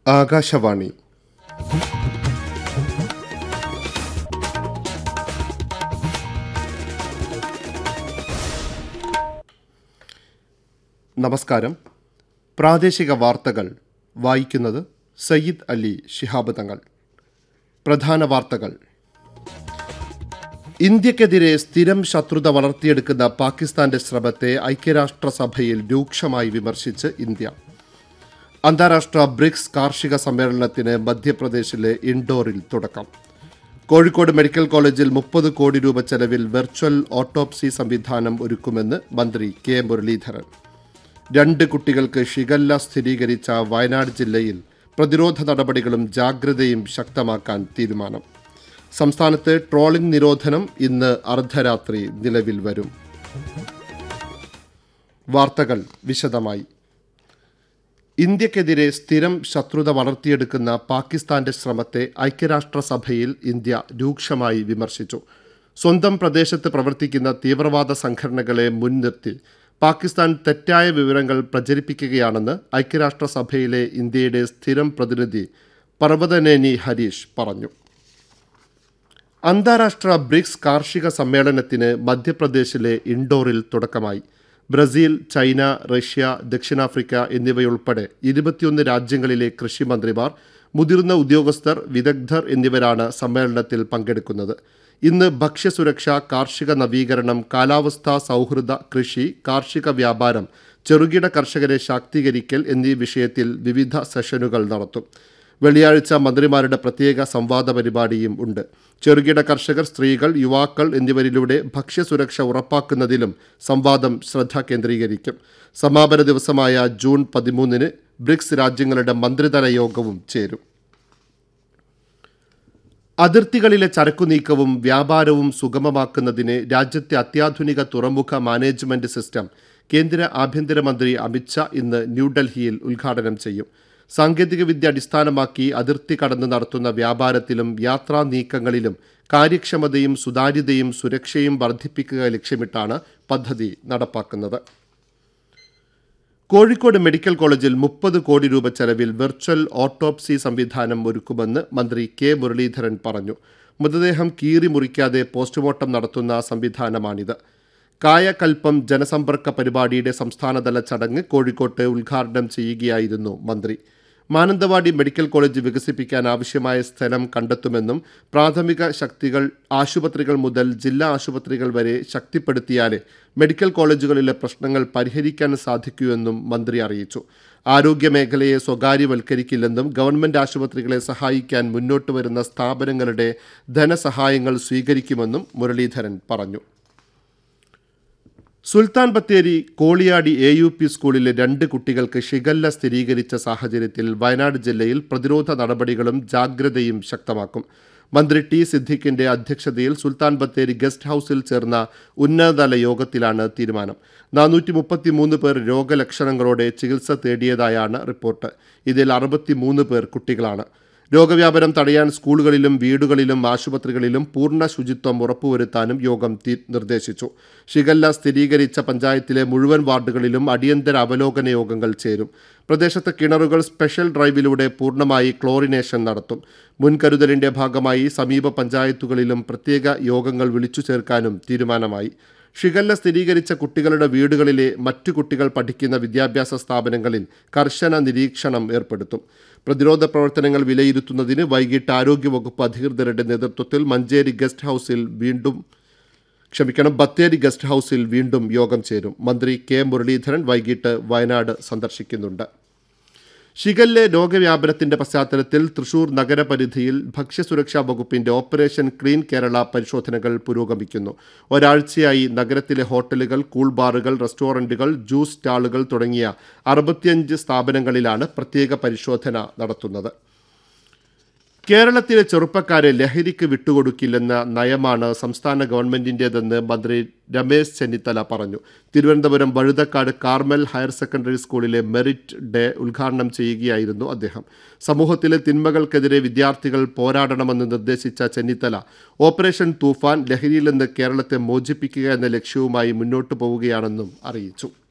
ആകാശവാണി നമസ്കാരം പ്രാദേശിക വാർത്തകൾ വായിക്കുന്നത് സയ്യിദ് അലി ശിഹാബ് തങ്ങൾ പ്രധാന വാർത്തകൾ ഇന്ത്യക്കെതിരെ സ്ഥിരം ശത്രുത വളർത്തിയെടുക്കുന്ന പാകിസ്ഥാന്റെ ശ്രമത്തെ ഐക്യരാഷ്ട്രസഭയിൽ രൂക്ഷമായി വിമർശിച്ച് ഇന്ത്യ അന്താരാഷ്ട്ര ബ്രിക്സ് കാർഷിക സമ്മേളനത്തിന് മധ്യപ്രദേശിലെ ഇൻഡോറിൽ തുടക്കം കോഴിക്കോട് മെഡിക്കൽ കോളേജിൽ മുപ്പത് കോടി രൂപ ചെലവിൽ വെർച്വൽ ഓട്ടോപ്സി സംവിധാനം ഒരുക്കുമെന്ന് മന്ത്രി കെ മുരളീധരൻ രണ്ട് കുട്ടികൾക്ക് ഷിഗല്ല സ്ഥിരീകരിച്ച വയനാട് ജില്ലയിൽ പ്രതിരോധ നടപടികളും ജാഗ്രതയും ശക്തമാക്കാൻ തീരുമാനം സംസ്ഥാനത്ത് ട്രോളിംഗ് നിരോധനം ഇന്ന് അർദ്ധരാത്രി നിലവിൽ വരും വാർത്തകൾ വിശദമായി ഇന്ത്യക്കെതിരെ സ്ഥിരം ശത്രുത വളർത്തിയെടുക്കുന്ന പാകിസ്ഥാന്റെ ശ്രമത്തെ ഐക്യരാഷ്ട്രസഭയിൽ ഇന്ത്യ രൂക്ഷമായി വിമർശിച്ചു സ്വന്തം പ്രദേശത്ത് പ്രവർത്തിക്കുന്ന തീവ്രവാദ സംഘടനകളെ മുൻനിർത്തി പാകിസ്ഥാൻ തെറ്റായ വിവരങ്ങൾ പ്രചരിപ്പിക്കുകയാണെന്ന് ഐക്യരാഷ്ട്രസഭയിലെ ഇന്ത്യയുടെ സ്ഥിരം പ്രതിനിധി പർവതനേനി ഹരീഷ് പറഞ്ഞു അന്താരാഷ്ട്ര ബ്രിക്സ് കാർഷിക സമ്മേളനത്തിന് മധ്യപ്രദേശിലെ ഇൻഡോറിൽ തുടക്കമായി ബ്രസീൽ ചൈന റഷ്യ ദക്ഷിണാഫ്രിക്ക എന്നിവയുൾപ്പെടെ ഇരുപത്തിയൊന്ന് രാജ്യങ്ങളിലെ കൃഷിമന്ത്രിമാർ മുതിർന്ന ഉദ്യോഗസ്ഥർ വിദഗ്ധർ എന്നിവരാണ് സമ്മേളനത്തിൽ പങ്കെടുക്കുന്നത് ഇന്ന് ഭക്ഷ്യസുരക്ഷ കാർഷിക നവീകരണം കാലാവസ്ഥാ സൗഹൃദ കൃഷി കാർഷിക വ്യാപാരം ചെറുകിട കർഷകരെ ശാക്തീകരിക്കൽ എന്നീ വിഷയത്തിൽ വിവിധ സെഷനുകൾ നടത്തും വെള്ളിയാഴ്ച മന്ത്രിമാരുടെ പ്രത്യേക സംവാദ പരിപാടിയും ഉണ്ട് ചെറുകിട കർഷകർ സ്ത്രീകൾ യുവാക്കൾ എന്നിവരിലൂടെ ഭക്ഷ്യസുരക്ഷ ഉറപ്പാക്കുന്നതിലും സംവാദം ശ്രദ്ധ കേന്ദ്രീകരിക്കും സമാപന ദിവസമായ ജൂൺ പതിമൂന്നിന് ബ്രിക്സ് രാജ്യങ്ങളുടെ മന്ത്രിതല യോഗവും ചേരും അതിർത്തികളിലെ ചരക്കു നീക്കവും വ്യാപാരവും സുഗമമാക്കുന്നതിന് രാജ്യത്തെ അത്യാധുനിക തുറമുഖ മാനേജ്മെന്റ് സിസ്റ്റം കേന്ദ്ര ആഭ്യന്തരമന്ത്രി അമിത്ഷാ ഇന്ന് ന്യൂഡൽഹിയിൽ ഉദ്ഘാടനം ചെയ്യും സാങ്കേതികവിദ്യ അടിസ്ഥാനമാക്കി അതിർത്തി കടന്ന് നടത്തുന്ന വ്യാപാരത്തിലും യാത്രാ നീക്കങ്ങളിലും കാര്യക്ഷമതയും സുതാര്യതയും സുരക്ഷയും വർദ്ധിപ്പിക്കുക ലക്ഷ്യമിട്ടാണ് പദ്ധതി നടപ്പാക്കുന്നത് കോഴിക്കോട് മെഡിക്കൽ കോളേജിൽ മുപ്പത് കോടി രൂപ ചെലവിൽ വെർച്വൽ ഓട്ടോപ്സി സംവിധാനം ഒരുക്കുമെന്ന് മന്ത്രി കെ മുരളീധരൻ പറഞ്ഞു മൃതദേഹം കീറി മുറിക്കാതെ പോസ്റ്റ്മോർട്ടം നടത്തുന്ന സംവിധാനമാണിത് കായകൽപ്പം ജനസമ്പർക്ക പരിപാടിയുടെ സംസ്ഥാനതല ചടങ്ങ് കോഴിക്കോട്ട് ഉദ്ഘാടനം ചെയ്യുകയായിരുന്നു മന്ത്രി മാനന്തവാടി മെഡിക്കൽ കോളേജ് വികസിപ്പിക്കാൻ ആവശ്യമായ സ്ഥലം കണ്ടെത്തുമെന്നും പ്രാഥമിക ശക്തികൾ ആശുപത്രികൾ മുതൽ ജില്ലാ ആശുപത്രികൾ വരെ ശക്തിപ്പെടുത്തിയാലേ മെഡിക്കൽ കോളേജുകളിലെ പ്രശ്നങ്ങൾ പരിഹരിക്കാൻ സാധിക്കൂ എന്നും മന്ത്രി അറിയിച്ചു ആരോഗ്യ മേഖലയെ സ്വകാര്യവൽക്കരിക്കില്ലെന്നും ഗവൺമെന്റ് ആശുപത്രികളെ സഹായിക്കാൻ മുന്നോട്ട് വരുന്ന സ്ഥാപനങ്ങളുടെ ധനസഹായങ്ങൾ സ്വീകരിക്കുമെന്നും മുരളീധരൻ പറഞ്ഞു Sultan Bathery Koliyadi A U P സ്കൂളിലെ രണ്ട് കുട്ടികൾക്ക് ഷിഗല്ല സ്ഥിരീകരിച്ച സാഹചര്യത്തിൽ വയനാട് ജില്ലയിൽ പ്രതിരോധ നടപടികളും ജാഗ്രതയും ശക്തമാക്കും മന്ത്രി ടി സിദ്ദിഖിന്റെ അധ്യക്ഷതയിൽ സുൽത്താൻ ബത്തേരി ഗസ്റ്റ് ഹൌസിൽ ചേർന്ന ഉന്നതതല യോഗത്തിലാണ് തീരുമാനം നാനൂറ്റി മുപ്പത്തിമൂന്ന് പേർ രോഗലക്ഷണങ്ങളോടെ ചികിത്സ തേടിയതായാണ് റിപ്പോർട്ട് ഇതിൽ അറുപത്തിമൂന്ന് പേർ കുട്ടികളാണ് രോഗവ്യാപനം തടയാൻ സ്കൂളുകളിലും വീടുകളിലും ആശുപത്രികളിലും പൂർണ്ണ ശുചിത്വം ഉറപ്പുവരുത്താനും യോഗം നിർദ്ദേശിച്ചു ഷിഗല്ല സ്ഥിരീകരിച്ച പഞ്ചായത്തിലെ മുഴുവൻ വാർഡുകളിലും അടിയന്തര അവലോകന യോഗങ്ങൾ ചേരും പ്രദേശത്ത് കിണറുകൾ സ്പെഷ്യൽ ഡ്രൈവിലൂടെ പൂർണ്ണമായി ക്ലോറിനേഷൻ നടത്തും മുൻകരുതലിന്റെ ഭാഗമായി സമീപ പഞ്ചായത്തുകളിലും പ്രത്യേക യോഗങ്ങൾ വിളിച്ചു ചേർക്കാനും തീരുമാനമായി ഷിഗല്ല സ്ഥിരീകരിച്ച കുട്ടികളുടെ വീടുകളിലെ മറ്റു കുട്ടികൾ പഠിക്കുന്ന വിദ്യാഭ്യാസ സ്ഥാപനങ്ങളിൽ കർശന നിരീക്ഷണം ഏർപ്പെടുത്തും പ്രതിരോധ പ്രവർത്തനങ്ങൾ വിലയിരുത്തുന്നതിന് വൈകിട്ട് ആരോഗ്യവകുപ്പ് അധികൃതരുടെ നേതൃത്വത്തിൽ മഞ്ചേരി ഗസ്റ്റ് ഹൌസിൽ വീണ്ടും ക്ഷമിക്കണം ബത്തേരി ഗസ്റ്റ് ഹൌസിൽ വീണ്ടും യോഗം ചേരും മന്ത്രി കെ മുരളീധരൻ വൈകിട്ട് വയനാട് സന്ദർശിക്കുന്നുണ്ട് ഷിഗല്ല രോഗവ്യാപനത്തിന്റെ പശ്ചാത്തലത്തിൽ തൃശൂർ നഗരപരിധിയിൽ ഭക്ഷ്യസുരക്ഷാ വകുപ്പിന്റെ ഓപ്പറേഷൻ ക്ലീൻ കേരള പരിശോധനകൾ പുരോഗമിക്കുന്നു ഒരാഴ്ചയായി നഗരത്തിലെ ഹോട്ടലുകൾ കൂൾ ബാറുകൾ റെസ്റ്റോറന്റുകൾ ജ്യൂസ് സ്റ്റാളുകൾ തുടങ്ങിയ അറുപത്തിയഞ്ച് സ്ഥാപനങ്ങളിലാണ് പ്രത്യേക പരിശോധന നടത്തുന്നത് കേരളത്തിലെ ചെറുപ്പക്കാരെ ലഹരിക്ക് വിട്ടുകൊടുക്കില്ലെന്ന നയമാണ് സംസ്ഥാന ഗവൺമെന്റിന്റേതെന്ന് മന്ത്രി രമേശ് ചെന്നിത്തല പറഞ്ഞു Thiruvananthapuram Vazhuthacaud Carmel higher secondary സ്കൂളിലെ മെറിറ്റ് ഡേ ഉദ്ഘാടനം ചെയ്യുകയായിരുന്നു അദ്ദേഹം സമൂഹത്തിലെ തിന്മകൾക്കെതിരെ വിദ്യാർത്ഥികൾ പോരാടണമെന്ന് നിർദ്ദേശിച്ച ചെന്നിത്തല ഓപ്പറേഷൻ തൂഫാൻ ലഹരിയിൽ നിന്ന് കേരളത്തെ മോചിപ്പിക്കുക എന്ന ലക്ഷ്യവുമായി മുന്നോട്ടു പോവുകയാണെന്നും അറിയിച്ചു